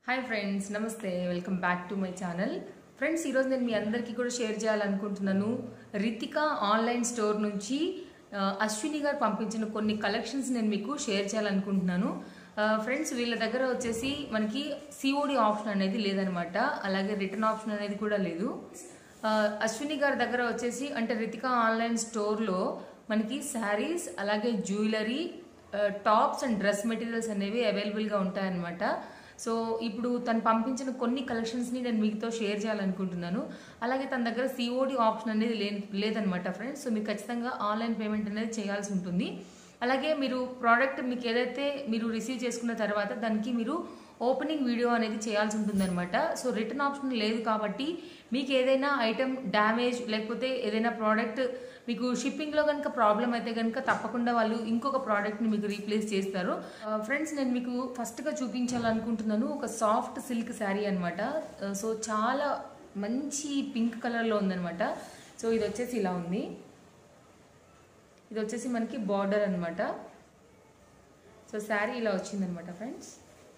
hi friends నమస్తే welcome back to my channel friends ఈరోజు నేను మీ అందరికీ కూడా షేర్ చేయాలనుకుంటున్నాను రితిక ఆన్లైన్ స్టోర్ నుంచి ఆ, అశ్విని గారు పంపించిన కొన్ని కలెక్షన్స్ నేను మీకు షేర్ చేయాలనుకుంటున్నాను ఆ, ఫ్రెండ్స్ వీళ్ళ దగ్గర వచ్చేసి మనకి సిఓడి ఆప్షన్ అనేది లేదనమాట అలాగే రిటర్న్ ఆప్షన్ అనేది కూడా లేదు ఆ, అశ్విని గారి దగ్గర వచ్చేసి అంటే రితిక ఆన్లైన్ స్టోర్లో మనకి శారీస్ అలాగే jewellery tops and dress materials అనేవి అవైలబుల్గా ఉంటాయన్నమాట సో ఇప్పుడు తను పంపించిన కొన్ని కలెక్షన్స్ని నేను మీతో షేర్ చేయాలనుకుంటున్నాను అలాగే తన దగ్గర సిఓడి ఆప్షన్ అనేది లే లేదనమాట ఫ్రెండ్స్ సో మీరు ఖచ్చితంగా ఆన్లైన్ పేమెంట్ అనేది చేయాల్సి ఉంటుంది అలాగే మీరు ప్రోడక్ట్ మీకు ఏదైతే మీరు రిసీవ్ చేసుకున్న తర్వాత దానికి మీరు ఓపెనింగ్ వీడియో అనేది చేయాల్సి ఉంటుందన్నమాట సో రిటర్న్ ఆప్షన్ లేదు కాబట్టి మీకు ఏదైనా ఐటెం డ్యామేజ్ లేకపోతే ఏదైనా ప్రోడక్ట్ మీకు షిప్పింగ్లో కనుక ప్రాబ్లం అయితే కనుక తప్పకుండా వాళ్ళు ఇంకొక ప్రోడక్ట్ని మీకు రీప్లేస్ చేస్తారు ఫ్రెండ్స్ నేను మీకు ఫస్ట్గా చూపించాలనుకుంటున్నాను ఒక సాఫ్ట్ సిల్క్ శారీ అనమాట సో చాలా మంచి పింక్ కలర్లో ఉందనమాట సో ఇది వచ్చేసి ఇలా ఉంది ఇది వచ్చేసి మనకి బార్డర్ అనమాట సో శారీ ఇలా వచ్చిందనమాట ఫ్రెండ్స్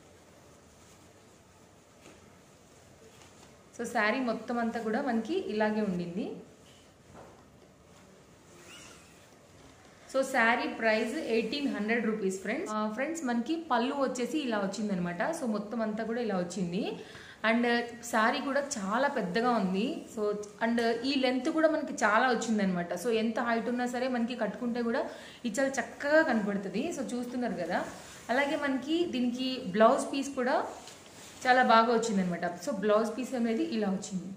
సో శారీ మొత్తం అంతా కూడా మనకి ఇలాగే ఉండింది so sari price eighteen hundred rupees friends friends మనకి పళ్ళు వచ్చేసి ఇలా వచ్చిందనమాట సో మొత్తం అంతా కూడా ఇలా వచ్చింది అండ్ శారీ కూడా చాలా పెద్దగా ఉంది సో అండ్ ఈ లెంత్ కూడా మనకి చాలా వచ్చిందనమాట సో ఎంత హైట్ ఉన్నా సరే మనకి కట్టుకుంటే కూడా ఇది చాలా చక్కగా కనపడుతుంది సో చూస్తున్నారు కదా అలాగే మనకి దీనికి బ్లౌజ్ పీస్ కూడా చాలా బాగా వచ్చిందనమాట సో బ్లౌజ్ పీస్ అనేది ఇలా వచ్చింది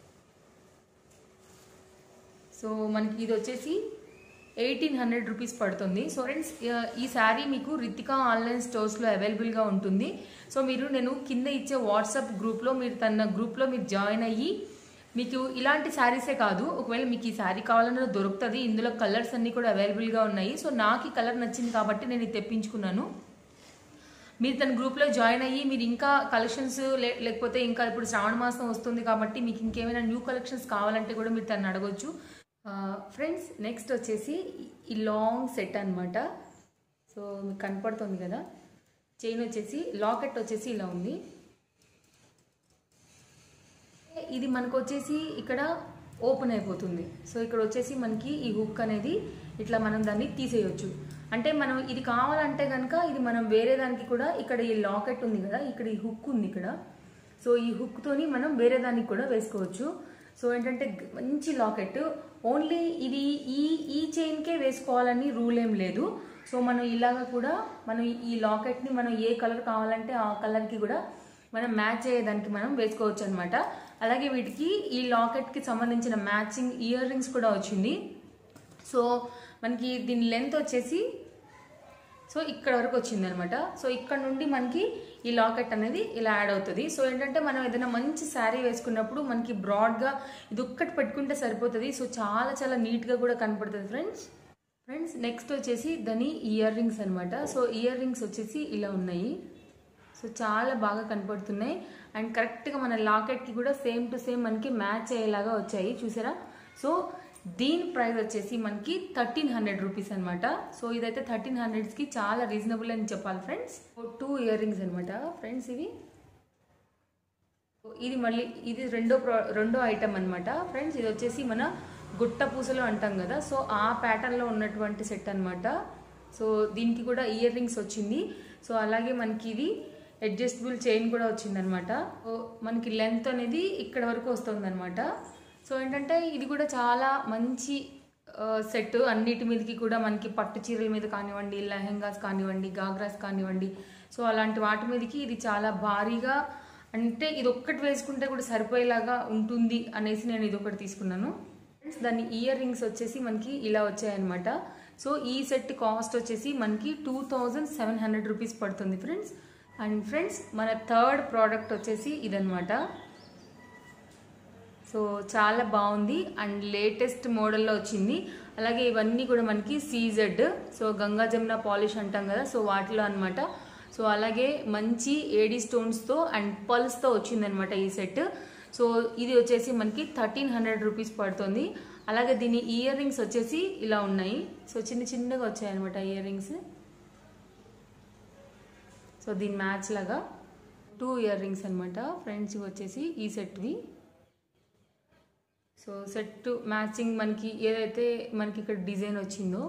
సో మనకి ఇది వచ్చేసి ఎయిటీన్ హండ్రెడ్ రూపీస్ పడుతుంది సో ఫ్రెండ్స్ ఈ శారీ మీకు రితిక ఆన్లైన్ స్టోర్స్లో అవైలబుల్గా ఉంటుంది సో మీరు నేను కింద ఇచ్చే వాట్సాప్ గ్రూప్లో మీరు తన గ్రూప్లో మీరు జాయిన్ అయ్యి మీకు ఇలాంటి శారీసే కాదు ఒకవేళ మీకు ఈ శారీ కావాలన్నా దొరుకుతుంది ఇందులో కలర్స్ అన్నీ కూడా అవైలబుల్గా ఉన్నాయి సో నాకు ఈ కలర్ నచ్చింది కాబట్టి నేను ఇది తెప్పించుకున్నాను మీరు తన గ్రూప్లో జాయిన్ అయ్యి మీరు ఇంకా కలెక్షన్స్ లేకపోతే ఇంకా ఇప్పుడు శ్రావణ మాసం వస్తుంది కాబట్టి మీకు ఇంకేమైనా న్యూ కలెక్షన్స్ కావాలంటే కూడా మీరు తను అడగొచ్చు ఫ్రెండ్స్ నెక్స్ట్ వచ్చేసి ఈ లాంగ్ సెట్ అనమాట సో మీకు కనపడుతుంది కదా చైన్ వచ్చేసి లాకెట్ వచ్చేసి ఇలా ఉంది ఇది మనకు వచ్చేసి ఇక్కడ ఓపెన్ అయిపోతుంది సో ఇక్కడ వచ్చేసి మనకి ఈ హుక్ అనేది ఇట్లా మనం దాన్ని తీసేయొచ్చు అంటే మనం ఇది కావాలంటే కనుక ఇది మనం వేరే దానికి కూడా ఇక్కడ ఈ లాకెట్ ఉంది కదా ఇక్కడ ఈ హుక్ ఉంది ఇక్కడ సో ఈ హుక్తోని మనం వేరే దానికి కూడా వేసుకోవచ్చు సో ఏంటంటే మంచి లాకెట్ ఓన్లీ ఇది ఈ ఈ చైన్కే వేసుకోవాలని రూల్ ఏం లేదు సో మనం ఇలాగ కూడా మనం ఈ లాకెట్ని మనం ఏ కలర్ కావాలంటే ఆ కలర్కి కూడా మనం మ్యాచ్ అయ్యేదానికి మనం వేసుకోవచ్చు అనమాట అలాగే వీటికి ఈ లాకెట్కి సంబంధించిన మ్యాచింగ్ ఇయర్ రింగ్స్ కూడా వచ్చింది సో మనకి దీని లెంత్ వచ్చేసి సో ఇక్కడ వరకు వచ్చింది అనమాట సో ఇక్కడ నుండి మనకి ఈ లాకెట్ అనేది ఇలా యాడ్ అవుతుంది సో ఏంటంటే మనం ఏదైనా మంచి శారీ వేసుకున్నప్పుడు మనకి బ్రాడ్గా ఇది ఒక్కటి పెట్టుకుంటే సరిపోతుంది సో చాలా చాలా నీట్గా కూడా కనపడుతుంది ఫ్రెండ్స్ ఫ్రెండ్స్ నెక్స్ట్ వచ్చేసి దాని ఇయర్ రింగ్స్ అనమాట సో ఇయర్ రింగ్స్ వచ్చేసి ఇలా ఉన్నాయి సో చాలా బాగా కనపడుతున్నాయి అండ్ కరెక్ట్గా మన లాకెట్కి కూడా సేమ్ టు సేమ్ మనకి మ్యాచ్ అయ్యేలాగా వచ్చాయి చూసారా సో దీని ప్రైస్ వచ్చేసి మనకి థర్టీన్ హండ్రెడ్ రూపీస్ అనమాట సో ఇదైతే థర్టీన్ హండ్రెడ్స్కి చాలా రీజనబుల్ అని చెప్పాలి ఫ్రెండ్స్ టూ ఇయర్ రింగ్స్ అనమాట ఫ్రెండ్స్ ఇవి ఇది మళ్ళీ ఇది రెండో ప్రో రెండో ఐటమ్ అనమాట ఫ్రెండ్స్ ఇది వచ్చేసి మన గుట్ట పూసలు అంటాం కదా సో ఆ ప్యాటర్న్లో ఉన్నటువంటి సెట్ అనమాట సో దీనికి కూడా ఇయర్ రింగ్స్ వచ్చింది సో అలాగే మనకి ఇది అడ్జస్టబుల్ చైన్ కూడా వచ్చిందనమాట సో మనకి లెంత్ అనేది ఇక్కడ వరకు వస్తుంది అనమాట సో ఏంటంటే ఇది కూడా చాలా మంచి సెట్ అన్నిటి మీదకి కూడా మనకి పట్టు చీరల మీద కానివ్వండి లెహెంగాస్ కానివ్వండి గాగ్రాస్ కానివ్వండి సో అలాంటి వాటి మీదకి ఇది చాలా భారీగా అంటే ఇది ఒక్కటి వేసుకుంటే కూడా సరిపోయేలాగా ఉంటుంది అనేసి నేను ఇది ఒకటి తీసుకున్నాను ఫ్రెండ్స్ దాని ఇయర్ రింగ్స్ వచ్చేసి మనకి ఇలా వచ్చాయన్నమాట సో ఈ సెట్ కాస్ట్ వచ్చేసి మనకి two thousand seven hundred rupees పడుతుంది ఫ్రెండ్స్ అండ్ ఫ్రెండ్స్ మన థర్డ్ ప్రోడక్ట్ వచ్చేసి ఇదనమాట సో చాలా బాగుంది అండ్ లేటెస్ట్ మోడల్లో వచ్చింది అలాగే ఇవన్నీ కూడా మనకి CZ so Ganga Jamuna polish అంటాం కదా సో వాటిలో అనమాట సో అలాగే మంచి ఏడీ స్టోన్స్తో అండ్ పల్స్తో వచ్చిందనమాట ఈ సెట్ సో ఇది వచ్చేసి మనకి థర్టీన్ హండ్రెడ్ రూపీస్ పడుతుంది అలాగే దీని ఇయర్ రింగ్స్ వచ్చేసి ఇలా ఉన్నాయి సో చిన్న చిన్నగా వచ్చాయన్నమాట ఇయర్ రింగ్స్ సో దీని మ్యాచ్ లాగా టూ ఇయర్ రింగ్స్ అనమాట ఫ్రెండ్స్ ఇవి వచ్చేసి ఈ సెట్వి సో సెట్ మ్యాచింగ్ మనకి ఏదైతే మనకి ఇక్కడ డిజైన్ వచ్చిందో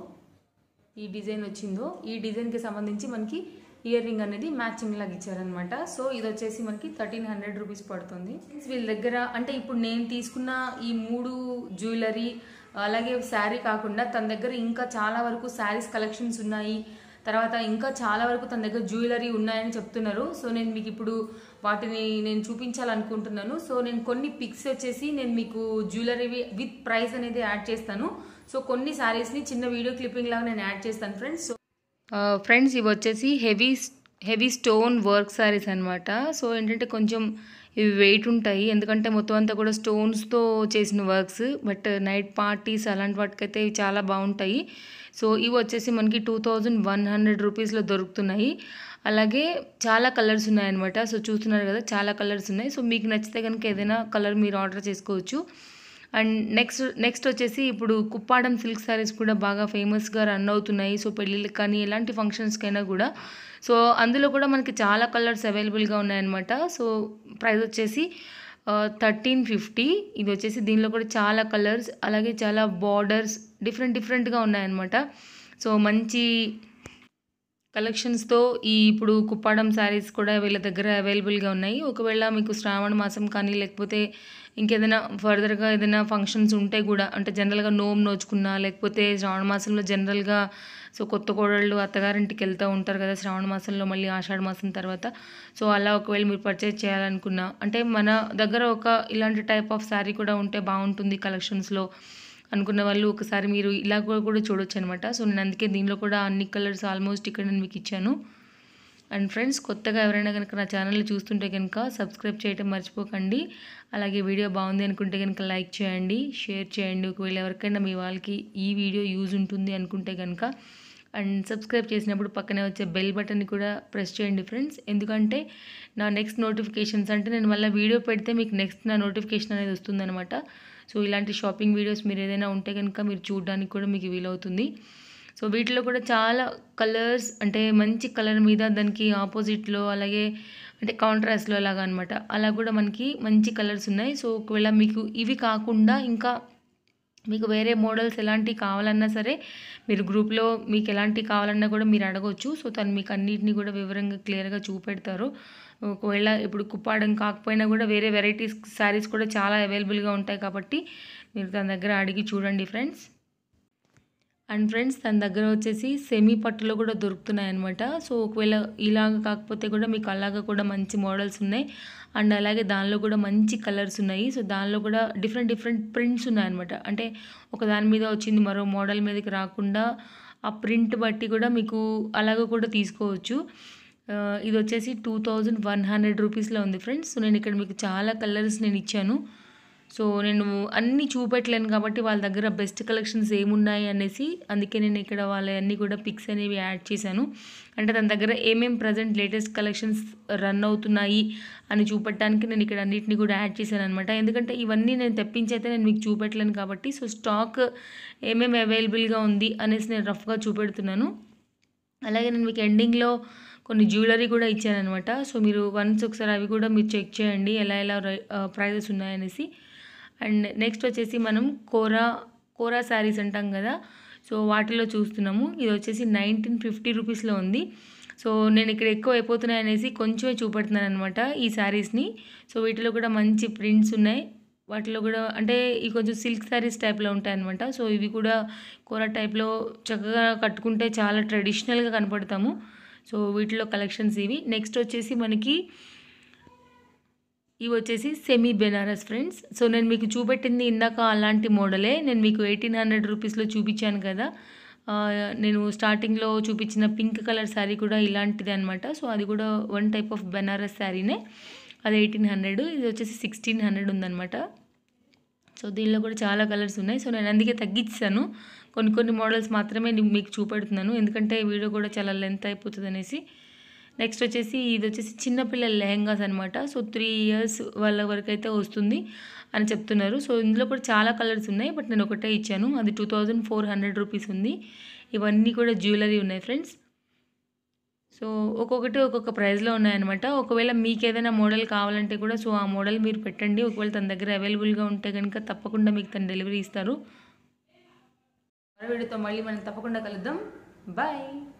ఈ డిజైన్ వచ్చిందో ఈ డిజైన్కి సంబంధించి మనకి ఇయర్ రింగ్ అనేది మ్యాచింగ్ లాగా ఇచ్చారనమాట సో ఇది వచ్చేసి మనకి థర్టీన్ హండ్రెడ్ రూపీస్ పడుతుంది వీళ్ళ దగ్గర అంటే ఇప్పుడు నేను తీసుకున్న ఈ మూడు జ్యువెలరీ అలాగే శారీ కాకుండా తన దగ్గర ఇంకా చాలా వరకు శారీస్ కలెక్షన్స్ ఉన్నాయి తర్వాత ఇంకా చాలా వరకు తన దగ్గర జ్యువెలరీ ఉన్నాయని చెప్తున్నారు సో నేను మీకు ఇప్పుడు వాటిని నేను చూపించాలనుకుంటున్నాను సో నేను కొన్ని పిక్స్ వచ్చేసి నేను మీకు జ్యువెలరీ విత్ ప్రైస్ అనేది యాడ్ చేస్తాను సో కొన్ని శారీస్ని చిన్న వీడియో క్లిప్పింగ్ లాగా నేను యాడ్ చేస్తాను ఫ్రెండ్స్ సో ఫ్రెండ్స్ ఇవి వచ్చేసి heavy heavy stone work saris అనమాట సో ఏంటంటే కొంచెం ఇవి వెయిట్ ఉంటాయి ఎందుకంటే మొత్తం అంతా కూడా స్టోన్స్తో చేసిన వర్క్స్ బట్ నైట్ పార్టీస్ అలాంటి వాటికైతే ఇవి చాలా బాగుంటాయి సో ఇవి వచ్చేసి మనకి టూ థౌజండ్ వన్ హండ్రెడ్ రూపీస్లో దొరుకుతున్నాయి అలాగే చాలా కలర్స్ ఉన్నాయన్నమాట సో చూస్తున్నారు కదా చాలా కలర్స్ ఉన్నాయి సో మీకు నచ్చితే కనుక ఏదైనా కలర్ మీరు ఆర్డర్ చేసుకోవచ్చు అండ్ నెక్స్ట్ నెక్స్ట్ వచ్చేసి ఇప్పుడు కుప్పాడం సిల్క్ శారీస్ కూడా బాగా ఫేమస్గా రన్ అవుతున్నాయి సో పెళ్ళిళ్ళకి కానీ ఎలాంటి ఫంక్షన్స్కైనా కూడా సో అందులో కూడా మనకి చాలా కలర్స్ అవైలబుల్గా ఉన్నాయన్నమాట సో ప్రైస్ వచ్చేసి థర్టీన్ ఫిఫ్టీ ఇది వచ్చేసి దీనిలో కూడా చాలా కలర్స్ అలాగే చాలా బార్డర్స్ డిఫరెంట్ డిఫరెంట్గా ఉన్నాయన్నమాట సో మంచి కలెక్షన్స్తో ఈ ఇప్పుడు కుప్పాడం శారీస్ కూడా వీళ్ళ దగ్గర అవైలబుల్గా ఉన్నాయి ఒకవేళ మీకు శ్రావణ మాసం కానీ లేకపోతే ఇంకేదైనా ఫర్దర్గా ఏదైనా ఫంక్షన్స్ ఉంటే కూడా అంటే జనరల్గా నోమ్ నోచుకున్నా లేకపోతే శ్రావణ మాసంలో జనరల్గా సో కొత్త కోడళ్ళు అత్తగారింటికి వెళ్తూ ఉంటారు కదా శ్రావణ మాసంలో మళ్ళీ ఆషాఢ మాసం తర్వాత సో అలా ఒకవేళ మీరు పర్చేజ్ చేయాలనుకున్నా అంటే మన దగ్గర ఒక ఇలాంటి టైప్ ఆఫ్ శారీ కూడా ఉంటే బాగుంటుంది కలెక్షన్స్లో అనుకున్న వాళ్ళు ఒకసారి మీరు ఇలా కూడా చూడొచ్చు అనమాట సో నేను అందుకే దీనిలో కూడా అన్ని కలర్స్ ఆల్మోస్ట్ ఇక్కడ నేను మీకు ఇచ్చాను అండ్ ఫ్రెండ్స్ కొత్తగా ఎవరైనా కనుక నా ఛానల్ చూస్తుంటే కనుక సబ్స్క్రైబ్ చేయడం మర్చిపోకండి అలాగే వీడియో బాగుంది అనుకుంటే కనుక లైక్ చేయండి షేర్ చేయండి ఒకవేళ ఎవరికైనా మీ వాళ్ళకి ఈ వీడియో యూజ్ ఉంటుంది అనుకుంటే కనుక అండ్ సబ్స్క్రైబ్ చేసినప్పుడు పక్కనే వచ్చే బెల్ బటన్ని కూడా ప్రెస్ చేయండి ఫ్రెండ్స్ ఎందుకంటే నా నెక్స్ట్ నోటిఫికేషన్స్ అంటే నేను మళ్ళీ వీడియో పెడితే మీకు నెక్స్ట్ నా నోటిఫికేషన్ అనేది వస్తుందన్నమాట సో ఇలాంటి షాపింగ్ వీడియోస్ మీరు ఏదైనా ఉంటే కనుక మీరు చూడడానికి కూడా మీకు వీలవుతుంది సో వీటిలో కూడా చాలా కలర్స్ అంటే మంచి కలర్ మీద దానికి ఆపోజిట్లో అలాగే అంటే కాంట్రాస్ట్లో అలాగా అనమాట అలా కూడా మనకి మంచి కలర్స్ ఉన్నాయి సో ఒకవేళ మీకు ఇవి కాకుండా ఇంకా మీకు వేరే మోడల్స్ ఎలాంటివి కావాలన్నా సరే మీరు గ్రూప్లో మీకు ఎలాంటివి కావాలన్నా కూడా మీరు అడగవచ్చు సో తను మీకు అన్నిటిని కూడా వివరంగా క్లియర్గా చూపెడతారు ఒకవేళ ఇప్పుడు కుప్పాడం కాకపోయినా కూడా వేరే వెరైటీస్ శారీస్ కూడా చాలా అవైలబుల్గా ఉంటాయి కాబట్టి మీరు తన దగ్గర అడిగి చూడండి ఫ్రెండ్స్ అండ్ ఫ్రెండ్స్ తన దగ్గర వచ్చేసి సెమీ పట్టులో కూడా దొరుకుతున్నాయి అనమాట సో ఒకవేళ ఇలాగ కాకపోతే కూడా మీకు అలాగా కూడా మంచి మోడల్స్ ఉన్నాయి అండ్ అలాగే దానిలో కూడా మంచి కలర్స్ ఉన్నాయి సో దానిలో కూడా డిఫరెంట్ డిఫరెంట్ ప్రింట్స్ ఉన్నాయన్నమాట అంటే ఒక దాని మీద వచ్చింది మరో మోడల్ మీదకి రాకుండా ఆ ప్రింట్ బట్టి కూడా మీకు అలాగ కూడా తీసుకోవచ్చు ఇది వచ్చేసి టూ థౌజండ్ వన్ హండ్రెడ్ రూపీస్లో ఉంది ఫ్రెండ్స్ సో నేను ఇక్కడ మీకు చాలా కలర్స్ నేను ఇచ్చాను సో నేను అన్నీ చూపెట్టలేను కాబట్టి వాళ్ళ దగ్గర బెస్ట్ కలెక్షన్స్ ఏమున్నాయి అనేసి అందుకే నేను ఇక్కడ వాళ్ళ అన్నీ కూడా పిక్స్ అనేవి యాడ్ చేశాను అంటే తన దగ్గర ఏమేం ప్రజెంట్ లేటెస్ట్ కలెక్షన్స్ రన్ అవుతున్నాయి అని చూపెట్టడానికి నేను ఇక్కడ అన్నిటిని కూడా యాడ్ చేశాను అనమాట ఎందుకంటే ఇవన్నీ నేను తెప్పించైతే నేను మీకు చూపెట్టలేను కాబట్టి సో స్టాక్ ఏమేమి అవైలబుల్గా ఉంది అనేసి నేను రఫ్గా చూపెడుతున్నాను అలాగే నేను మీకు ఎండింగ్లో కొన్ని జ్యువెలరీ కూడా ఇచ్చానమాట సో మీరు వన్స్ ఒకసారి అవి కూడా మీరు చెక్ చేయండి ఎలా ఎలా ప్రైజెస్ ఉన్నాయనేసి అండ్ నెక్స్ట్ వచ్చేసి మనం కోరా కోరా శారీస్ అంటాం కదా సో వాటిలో చూస్తున్నాము ఇది వచ్చేసి నైన్టీన్ ఫిఫ్టీ రూపీస్లో ఉంది సో నేను ఇక్కడ ఎక్కువ అయిపోతున్నాయి అనేసి కొంచెమే చూపెడుతున్నాను అనమాట ఈ శారీస్ని సో వీటిలో కూడా మంచి ప్రింట్స్ ఉన్నాయి వాటిలో కూడా అంటే ఈ కొంచెం సిల్క్ శారీస్ టైప్లో ఉంటాయి అనమాట సో ఇవి కూడా కూర టైప్లో చక్కగా కట్టుకుంటే చాలా ట్రెడిషనల్గా కనపడతాము సో వీటిలో కలెక్షన్స్ ఇవి నెక్స్ట్ వచ్చేసి మనకి ఇవి వచ్చేసి సెమీ బెనారస్ ఫ్రెండ్స్ సో నేను మీకు చూపెట్టింది ఇందాక అలాంటి మోడలే నేను మీకు ఎయిటీన్ హండ్రెడ్ రూపీస్లో చూపించాను కదా నేను స్టార్టింగ్లో చూపించిన పింక్ కలర్ శారీ కూడా ఇలాంటిది అనమాట సో అది కూడా వన్ టైప్ ఆఫ్ బెనారస్ శారీనే అది ఎయిటీన్ హండ్రెడ్ ఇది వచ్చేసి సిక్స్టీన్ హండ్రెడ్ ఉందన్నమాట సో దీనిలో కూడా చాలా కలర్స్ ఉన్నాయి సో నేను అందుకే తగ్గించాను కొన్ని కొన్ని మోడల్స్ మాత్రమే మీకు చూపెడుతున్నాను ఎందుకంటే వీడియో కూడా చాలా లెంత్ అయిపోతుంది అనేసి నెక్స్ట్ వచ్చేసి ఇది వచ్చేసి చిన్నపిల్లల లెహెంగాస్ అనమాట సో త్రీ ఇయర్స్ వాళ్ళ వరకు అయితే వస్తుంది అని చెప్తున్నారు సో ఇందులో కూడా చాలా కలర్స్ ఉన్నాయి బట్ నేను ఒకటే ఇచ్చాను అది two thousand four hundred rupees ఉంది ఇవన్నీ కూడా జ్యువెలరీ ఉన్నాయి ఫ్రెండ్స్ సో ఒక్కొక్కటి ఒక్కొక్క ప్రైస్లో ఉన్నాయన్నమాట ఒకవేళ మీకు ఏదైనా మోడల్ కావాలంటే కూడా సో ఆ మోడల్ మీరు పెట్టండి ఒకవేళ తన దగ్గర అవైలబుల్గా ఉంటే కనుక తప్పకుండా మీకు తను డెలివరీ ఇస్తారు మరో వీడియోతో మళ్ళీ మనం తప్పకుండా కలుద్దాం బాయ్